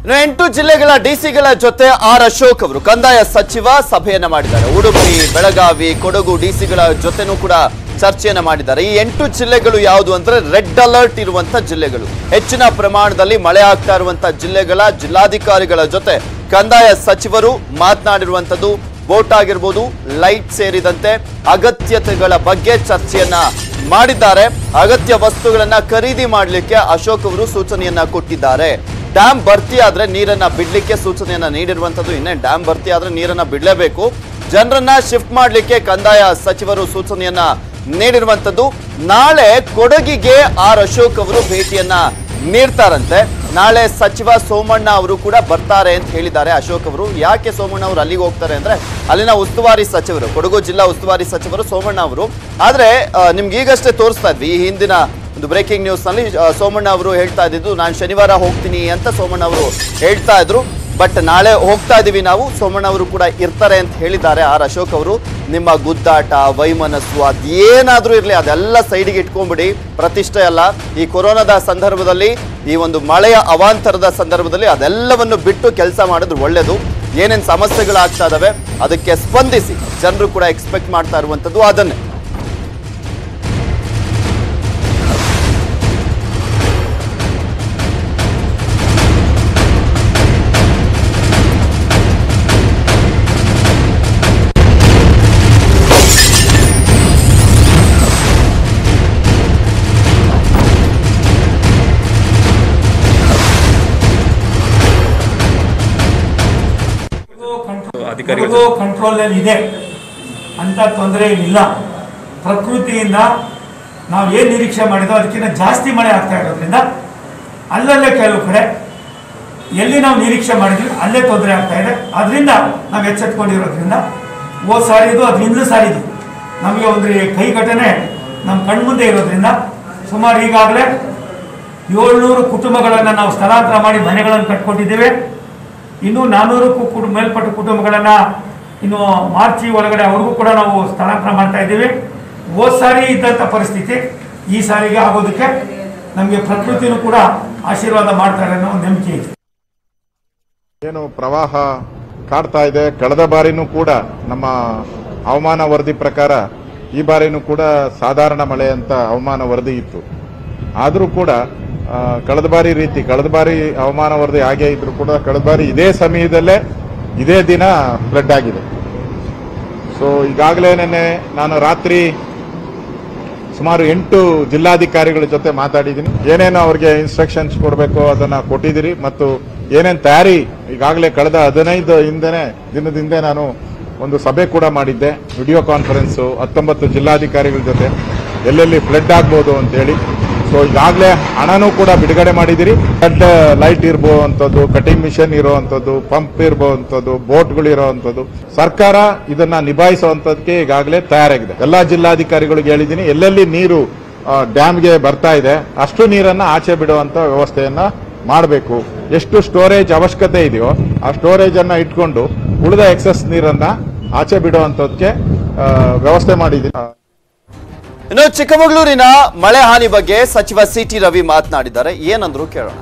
ಇನ್ನು ಎಂಟು ಜಿಲ್ಲೆಗಳ ಡಿಸಿಗಳ ಜೊತೆ ಆರ್ ಅಶೋಕ್ ಅವರು ಕಂದಾಯ ಸಚಿವ ಸಭೆಯನ್ನ ಮಾಡಿದ್ದಾರೆ ಉಡುಪಿ ಬೆಳಗಾವಿ ಕೊಡಗು ಡಿಸಿಗಳ ಜೊತೆನೂ ಕೂಡ ಚರ್ಚೆಯನ್ನ ಮಾಡಿದ್ದಾರೆ ಈ ಎಂಟು ಜಿಲ್ಲೆಗಳು ಯಾವುದು ಅಂದ್ರೆ ರೆಡ್ ಅಲರ್ಟ್ ಇರುವಂತ ಜಿಲ್ಲೆಗಳು ಹೆಚ್ಚಿನ ಪ್ರಮಾಣದಲ್ಲಿ ಮಳೆ ಆಗ್ತಾ ಇರುವಂತ ಜಿಲ್ಲೆಗಳ ಜಿಲ್ಲಾಧಿಕಾರಿಗಳ ಜೊತೆ ಕಂದಾಯ ಸಚಿವರು ಮಾತನಾಡಿರುವಂತದ್ದು ಬೋಟ್ ಆಗಿರ್ಬೋದು ಲೈಟ್ ಸೇರಿದಂತೆ ಅಗತ್ಯತೆಗಳ ಬಗ್ಗೆ ಚರ್ಚೆಯನ್ನ ಮಾಡಿದ್ದಾರೆ ಅಗತ್ಯ ವಸ್ತುಗಳನ್ನ ಖರೀದಿ ಮಾಡಲಿಕ್ಕೆ ಅಶೋಕ್ ಅವರು ಸೂಚನೆಯನ್ನ ಕೊಟ್ಟಿದ್ದಾರೆ ಡ್ಯಾಮ್ ಭರ್ತಿ ಆದ್ರೆ ನೀರನ್ನ ಬಿಡ್ಲಿಕ್ಕೆ ಸೂಚನೆಯನ್ನ ನೀಡಿರುವಂತದ್ದು ಇನ್ನೇ ಡ್ಯಾಮ್ ಭರ್ತಿ ಆದ್ರೆ ನೀರನ್ನ ಬಿಡಲೇಬೇಕು ಜನರನ್ನ ಶಿಫ್ಟ್ ಮಾಡಲಿಕ್ಕೆ ಕಂದಾಯ ಸಚಿವರು ಸೂಚನೆಯನ್ನ ನೀಡಿರುವಂತದ್ದು ನಾಳೆ ಕೊಡಗಿಗೆ ಆರ್ ಅಶೋಕ್ ಅವರು ಭೇಟಿಯನ್ನ ನೀಡ್ತಾರಂತೆ ನಾಳೆ ಸಚಿವ ಸೋಮಣ್ಣ ಅವರು ಕೂಡ ಬರ್ತಾರೆ ಅಂತ ಹೇಳಿದ್ದಾರೆ ಅಶೋಕ್ ಅವರು ಯಾಕೆ ಸೋಮಣ್ಣ ಅವರು ಅಲ್ಲಿಗೆ ಹೋಗ್ತಾರೆ ಅಂದ್ರೆ ಅಲ್ಲಿನ ಉಸ್ತುವಾರಿ ಸಚಿವರು ಕೊಡಗು ಜಿಲ್ಲಾ ಉಸ್ತುವಾರಿ ಸಚಿವರು ಸೋಮಣ್ಣ ಅವರು ಆದ್ರೆ ಆ, ನಿಮ್ಗೆ ಈಗಷ್ಟೇ ತೋರಿಸ್ತಾ ಇದ್ವಿ ಈ ಹಿಂದಿನ ಒಂದು ಬ್ರೇಕಿಂಗ್ ನ್ಯೂಸ್ ನಲ್ಲಿ ಆ, ಸೋಮಣ್ಣ ಅವರು ಹೇಳ್ತಾ ಇದ್ದಿದ್ದು ನಾನು ಶನಿವಾರ ಹೋಗ್ತೀನಿ ಅಂತ ಸೋಮಣ್ಣ ಅವರು ಹೇಳ್ತಾ ಇದ್ರು ಬಟ್ ನಾಳೆ ಹೋಗ್ತಾ ಇದೀವಿ ನಾವು ಸೋಮಣ್ಣ ಅವರು ಕೂಡ ಇರ್ತಾರೆ ಅಂತ ಹೇಳಿದ್ದಾರೆ ಆರ್ ಅಶೋಕ್ ಅವರು ನಿಮ್ಮ ಗುದ್ದಾಟ ವೈಮನಸ್ಸು ಅದೇನಾದ್ರೂ ಇರಲಿ ಅದೆಲ್ಲ ಸೈಡಿಗೆ ಇಟ್ಕೊಂಡ್ಬಿಡಿ ಪ್ರತಿಷ್ಠೆ ಅಲ್ಲ ಈ ಕೊರೋನಾದ ಸಂದರ್ಭದಲ್ಲಿ ಈ ಒಂದು ಮಳೆಯ ಅವಾಂತರದ ಸಂದರ್ಭದಲ್ಲಿ ಅದೆಲ್ಲವನ್ನು ಬಿಟ್ಟು ಕೆಲಸ ಮಾಡಿದ್ರೆ ಒಳ್ಳೇದು ಏನೇನು ಸಮಸ್ಯೆಗಳಾಗ್ತಾ ಇದಾವೆ ಅದಕ್ಕೆ ಸ್ಪಂದಿಸಿ ಜನರು ಕೂಡ ಎಕ್ಸ್ಪೆಕ್ಟ್ ಮಾಡ್ತಾ ಇರುವಂಥದ್ದು ಅದನ್ನೇ ಅಧಿಕಾರಿಗಳು ನಮಗೂ ಕಂಟ್ರೋಲಲ್ಲಿ ಇದೆ ಅಂತ ತೊಂದರೆ ಏನಿಲ್ಲ ಪ್ರಕೃತಿಯಿಂದ ನಾವು ಏನು ನಿರೀಕ್ಷೆ ಮಾಡಿದೋ ಅದಕ್ಕಿಂತ ಜಾಸ್ತಿ ಮಳೆ ಆಗ್ತಾ ಇರೋದ್ರಿಂದ ಅಲ್ಲಲ್ಲೇ ಕೆಲವು ಕಡೆ ಎಲ್ಲಿ ನಾವು ನಿರೀಕ್ಷೆ ಮಾಡಿದ್ವಿ ಅಲ್ಲೇ ತೊಂದರೆ ಆಗ್ತಾ ಇದೆ ಅದರಿಂದ ನಾವು ಎಚ್ಚೆತ್ಕೊಂಡಿರೋದ್ರಿಂದ ಹೋದ ಸಾರಿದು ಅದು ಹಿಂದಿನ ಸಾರಿದು ನಮಗೆ ಒಂದು ಕೈ ಘಟನೆ ನಮ್ಮ ಕಣ್ಮುಂದೆ ಇರೋದ್ರಿಂದ ಸುಮಾರು ಈಗಾಗಲೇ ಏಳ್ನೂರು ಕುಟುಂಬಗಳನ್ನು ನಾವು ಸ್ಥಳಾಂತರ ಮಾಡಿ ಮನೆಗಳನ್ನು ಕಟ್ಕೊಟ್ಟಿದ್ದೇವೆ ಇನ್ನು ನಾನ್ನೂರಕ್ಕೂ ಕುಟ ಮೇಲ್ಪಟ್ಟ ಕುಟುಂಬಗಳನ್ನು ಇನ್ನು ಮಾರ್ಚಿ ಒಳಗಡೆ ಅವ್ರಿಗೂ ಕೂಡ ನಾವು ಸ್ಥಳಾಂತರ ಮಾಡ್ತಾ ಇದ್ದೀವಿ ಹೋದ ಸಾರಿ ಇದ್ದಂಥ ಪರಿಸ್ಥಿತಿ ಈ ಸಾರಿಗೆ ಆಗೋದಕ್ಕೆ ನಮಗೆ ಪ್ರಕೃತಿನೂ ಕೂಡ ಆಶೀರ್ವಾದ ಮಾಡ್ತಾರೆ ಅನ್ನೋ ಒಂದು ನಂಬಿಕೆ ಇದೆ ಏನು ಪ್ರವಾಹ ಕಾಡ್ತಾ ಇದೆ ಕಳೆದ ಬಾರಿನೂ ಕೂಡ ನಮ್ಮ ಹವಾಮಾನ ವರದಿ ಪ್ರಕಾರ ಈ ಬಾರಿನೂ ಕೂಡ ಸಾಧಾರಣ ಮಳೆ ಅಂತ ಹವಾಮಾನ ವರದಿ ಇತ್ತು ಆದರೂ ಕೂಡ ಆ, ಕಳೆದ ಬಾರಿ ರೀತಿ ಕಳೆದ ಬಾರಿ ಹವಾಮಾನ ವರದಿ ಹಾಗೆ ಇದ್ರು ಕೂಡ ಕಳೆದ ಬಾರಿ ಇದೇ ಸಮಯದಲ್ಲೇ ಇದೇ ದಿನ ಫ್ಲಡ್ ಆಗಿದೆ ಸೊ ಈಗಾಗಲೇ ನೆನ್ನೆ ನಾನು ರಾತ್ರಿ ಸುಮಾರು ಎಂಟು ಜಿಲ್ಲಾಧಿಕಾರಿಗಳ ಜೊತೆ ಮಾತಾಡಿದ್ದೀನಿ ಏನೇನು ಅವ್ರಿಗೆ ಇನ್ಸ್ಟ್ರಕ್ಷನ್ಸ್ ಕೊಡಬೇಕು ಅದನ್ನ ಕೊಟ್ಟಿದ್ದೀರಿ ಮತ್ತು ಏನೇನು ತಯಾರಿ ಈಗಾಗಲೇ ಕಳೆದ ಹದಿನೈದು ಹಿಂದೆನೆ ದಿನದ ಹಿಂದೆ ನಾನು ಒಂದು ಸಭೆ ಕೂಡ ಮಾಡಿದ್ದೆ ವಿಡಿಯೋ ಕಾನ್ಫರೆನ್ಸ್ ಹತ್ತೊಂಬತ್ತು ಜಿಲ್ಲಾಧಿಕಾರಿಗಳ ಜೊತೆ ಎಲ್ಲೆಲ್ಲಿ ಫ್ಲಡ್ ಆಗ್ಬೋದು ಅಂತೇಳಿ ಸೊ ಈಗಾಗಲೇ ಹಣನೂ ಕೂಡ ಬಿಡುಗಡೆ ಮಾಡಿದಿರಿ ಫ್ಲಡ್ ಲೈಟ್ ಇರ್ಬೋವಂಥದ್ದು ಕಟಿಂಗ್ ಮಿಷನ್ ಇರುವಂಥದ್ದು ಪಂಪ್ ಇರ್ಬೋವಂಥದ್ದು ಬೋಟ್ಗಳು ಇರುವಂಥದ್ದು ಸರ್ಕಾರ ಇದನ್ನ ನಿಭಾಯಿಸುವಂತದಕ್ಕೆ ಈಗಾಗಲೇ ತಯಾರಾಗಿದೆ ಎಲ್ಲಾ ಜಿಲ್ಲಾಧಿಕಾರಿಗಳಿಗೆ ಹೇಳಿದ್ದೀನಿ ಎಲ್ಲೆಲ್ಲಿ ನೀರು ಆ, ಡ್ಯಾಮ್ಗೆ ಬರ್ತಾ ಇದೆ ಅಷ್ಟು ನೀರನ್ನ ಆಚೆ ಬಿಡುವಂತ ವ್ಯವಸ್ಥೆಯನ್ನ ಮಾಡಬೇಕು ಎಷ್ಟು ಸ್ಟೋರೇಜ್ ಅವಶ್ಯಕತೆ ಇದೆಯೋ ಆ ಸ್ಟೋರೇಜ್ ಅನ್ನ ಇಟ್ಕೊಂಡು ಉಳಿದ ಎಕ್ಸಸ್ ನೀರನ್ನ ಆಚೆ ಬಿಡುವಂತದಕ್ಕೆ ಆ, ವ್ಯವಸ್ಥೆ ಮಾಡಿದ್ದೀನಿ ಇನ್ನು ಚಿಕ್ಕಮಗಳೂರಿನ ಮಳೆ ಹಾನಿ ಬಗ್ಗೆ ಸಚಿವ ಸಿ ಟಿ ರವಿ ಮಾತನಾಡಿದ್ದಾರೆ ಏನಂದ್ರು ಕೇಳೋಣ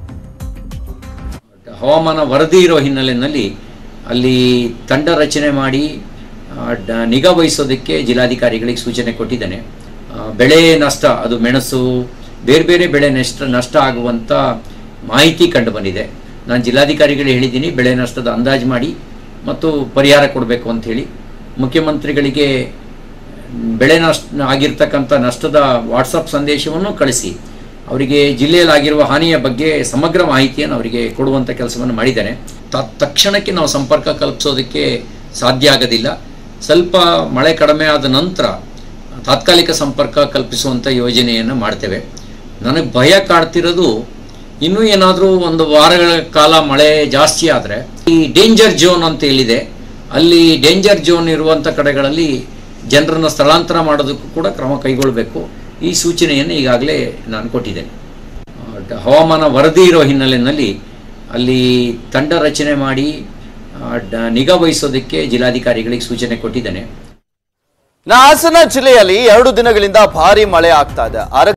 ಹವಾಮಾನ ವರದಿ ಇರೋ ಹಿನ್ನೆಲೆಯಲ್ಲಿ ಅಲ್ಲಿ ತಂಡ ರಚನೆ ಮಾಡಿ ಆ, ಡ- ನಿಗಾ ವಹಿಸೋದಕ್ಕೆ ಜಿಲ್ಲಾಧಿಕಾರಿಗಳಿಗೆ ಸೂಚನೆ ಕೊಟ್ಟಿದ್ದೇನೆ ಆ, ಬೆಳೆ ನಷ್ಟ ಅದು ಮೆಣಸು ಬೇರೆ ಬೇರೆ ಬೆಳೆ ನಷ್ಟ ನಷ್ಟ ಆಗುವಂಥ ಮಾಹಿತಿ ಕಂಡು ಬಂದಿದೆ ನಾನು ಜಿಲ್ಲಾಧಿಕಾರಿಗಳಿಗೆ ಹೇಳಿದ್ದೀನಿ ಬೆಳೆ ನಷ್ಟದ ಅಂದಾಜು ಮಾಡಿ ಮತ್ತು ಪರಿಹಾರ ಕೊಡಬೇಕು ಅಂತ ಹೇಳಿ ಮುಖ್ಯಮಂತ್ರಿಗಳಿಗೆ ಬೆಳೆ ನಷ್ಟ ಆಗಿರ್ತಕ್ಕಂಥ ನಷ್ಟದ ವಾಟ್ಸಪ್ ಸಂದೇಶವನ್ನು ಕಳಿಸಿ ಅವರಿಗೆ ಜಿಲ್ಲೆಯಲ್ಲಿ ಆಗಿರುವ ಹಾನಿಯ ಬಗ್ಗೆ ಸಮಗ್ರ ಮಾಹಿತಿಯನ್ನು ಅವರಿಗೆ ಕೊಡುವಂಥ ಕೆಲಸವನ್ನು ಮಾಡಿದ್ದೇನೆ ತ ತಕ್ಷಣಕ್ಕೆ ನಾವು ಸಂಪರ್ಕ ಕಲ್ಪಿಸೋದಕ್ಕೆ ಸಾಧ್ಯ ಆಗೋದಿಲ್ಲ ಸ್ವಲ್ಪ ಮಳೆ ಕಡಿಮೆ ಆದ ನಂತರ ತಾತ್ಕಾಲಿಕ ಸಂಪರ್ಕ ಕಲ್ಪಿಸುವಂಥ ಯೋಜನೆಯನ್ನು ಮಾಡ್ತೇವೆ ನನಗೆ ಭಯ ಕಾಡ್ತಿರೋದು ಇನ್ನೂ ಏನಾದರೂ ಒಂದು ವಾರಗಳ ಕಾಲ ಮಳೆ ಜಾಸ್ತಿ ಆದರೆ ಈ ಡೇಂಜರ್ ಝೋನ್ ಅಂತ ಹೇಳಿದೆ ಅಲ್ಲಿ ಡೇಂಜರ್ ಝೋನ್ ಇರುವಂಥ ಕಡೆಗಳಲ್ಲಿ ಜನರನ್ನು ಸ್ಥಳಾಂತರ ಮಾಡೋದಕ್ಕೂ ಕೂಡ ಕ್ರಮ ಕೈಗೊಳ್ಳಬೇಕು ಈ ಸೂಚನೆಯನ್ನು ಈಗಾಗಲೇ ನಾನು ಕೊಟ್ಟಿದ್ದೇನೆ ಆ, ಡ- ಹವಾಮಾನ ವರದಿ ಇರೋ ಹಿನ್ನೆಲೆಯಲ್ಲಿ ಅಲ್ಲಿ ತಂಡ ರಚನೆ ಮಾಡಿ ಆ, ಡ- ನಿಗಾ ವಹಿಸೋದಕ್ಕೆ ಜಿಲ್ಲಾಧಿಕಾರಿಗಳಿಗೆ ಸೂಚನೆ ಕೊಟ್ಟಿದ್ದೇನೆ ಇನ್ನು ಹಾಸನ ಜಿಲ್ಲೆಯಲ್ಲಿ ಎರಡು ದಿನಗಳಿಂದ ಭಾರಿ ಮಳೆ ಆಗ್ತಾ ಇದೆ ಅರ